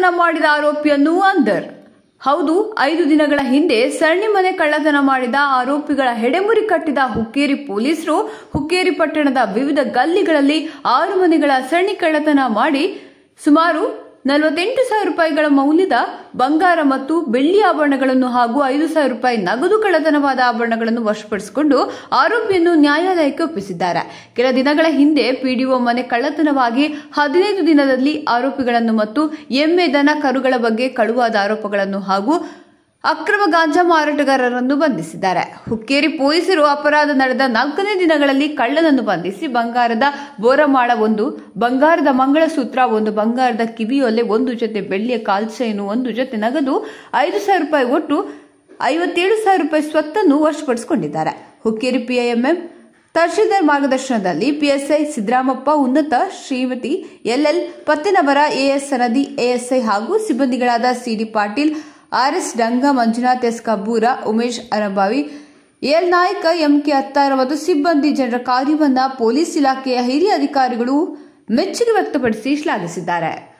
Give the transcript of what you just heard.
ಕಳ್ಳತನ ಮಾಡಿದ ಆರೋಪಿಯನ್ನು ಅಂದರ್ ಹೌದು ಐದು ದಿನಗಳ ಹಿಂದೆ ಸರಣಿ ಮನೆ ಕಳ್ಳತನ ಮಾಡಿದ ಆರೋಪಿಗಳ ಹೆಡೆಮುರಿ ಕಟ್ಟಿದ ಹುಕ್ಕೇರಿ ಪೊಲೀಸರು ಹುಕ್ಕೇರಿ ಪಟ್ಟಣದ ವಿವಿಧ ಗಲ್ಲಿಗಳಲ್ಲಿ ಆರು ಮನೆಗಳ ಸರಣಿ ಕಳ್ಳತನ ಮಾಡಿ ಸುಮಾರು ನಲವತ್ತೆಂಟು ಸಾವಿರ ರೂಪಾಯಿಗಳ ಮೌಲ್ಯದ ಬಂಗಾರ ಮತ್ತು ಬೆಳ್ಳಿ ಆಭರಣಗಳನ್ನು ಹಾಗೂ ಐದು ಸಾವಿರ ರೂಪಾಯಿ ನಗದು ಕಳ್ಳತನವಾದ ಆಭರಣಗಳನ್ನು ವಶಪಡಿಸಿಕೊಂಡು ಆರೋಪಿಯನ್ನು ನ್ಯಾಯಾಲಯಕ್ಕೆ ಒಪ್ಪಿಸಿದ್ದಾರೆ ಕೆಲ ದಿನಗಳ ಹಿಂದೆ ಪಿಡಿಒ ಮನೆ ಕಳ್ಳತನವಾಗಿ ಹದಿನೈದು ದಿನದಲ್ಲಿ ಆರೋಪಿಗಳನ್ನು ಮತ್ತು ಎಮ್ಮೆ ದನ ಕರುಗಳ ಬಗ್ಗೆ ಕಳುವಾದ ಆರೋಪಗಳನ್ನು ಹಾಗೂ ಅಕ್ರಮ ಗಾಂಜಾ ಮಾರಾಟಗಾರರನ್ನು ಬಂಧಿಸಿದ್ದಾರೆ ಹುಕ್ಕೇರಿ ಪೊಲೀಸರು ಅಪರಾಧ ನಡೆದ ನಾಲ್ಕನೇ ದಿನಗಳಲ್ಲಿ ಕಳ್ಳನನ್ನು ಬಂಧಿಸಿ ಬಂಗಾರದ ಬೋರಮಾಳ ಒಂದು ಬಂಗಾರದ ಮಂಗಳಸೂತ್ರ ಒಂದು ಬಂಗಾರದ ಕಿವಿಯೊಲೆ ಒಂದು ಜೊತೆ ಬೆಳ್ಳಿಯ ಕಾಲ್ಚೈನು ಒಂದು ಜೊತೆ ನಗದು ಐದು ಸಾವಿರ ರೂಪಾಯಿ ಒಟ್ಟು ಐವತ್ತೇಳು ಸಾವಿರ ರೂಪಾಯಿ ಸ್ವತ್ತನ್ನು ವಶಪಡಿಸಿಕೊಂಡಿದ್ದಾರೆ ಹುಕ್ಕೇರಿ ಪಿಐಎಂಎಂ ತಹಶೀಲ್ದಾರ್ ಮಾರ್ಗದರ್ಶನದಲ್ಲಿ ಪಿಎಸ್ಐ ಸಿದ್ದರಾಮಪ್ಪ ಉನ್ನತ Shrimati LL Pattenavar AS Sanadi ASI ಹಾಗೂ ಸಿಬ್ಬಂದಿಗಳಾದ CD Patil RS Danga Manjunath S Kabbur Umesh Arabavi L Nayak MK Attar ಮತ್ತು ಸಿಬ್ಬಂದಿ ಜನರ ಕಾರ್ಯವನ್ನ ಪೊಲೀಸ್ ಇಲಾಖೆಯ ಹಿರಿಯ ಅಧಿಕಾರಿಗಳು ಮೆಚ್ಚುಗೆ ವ್ಯಕ್ತಪಡಿಸಿ ಶ್ಲಾಘಿಸಿದ್ದಾರೆ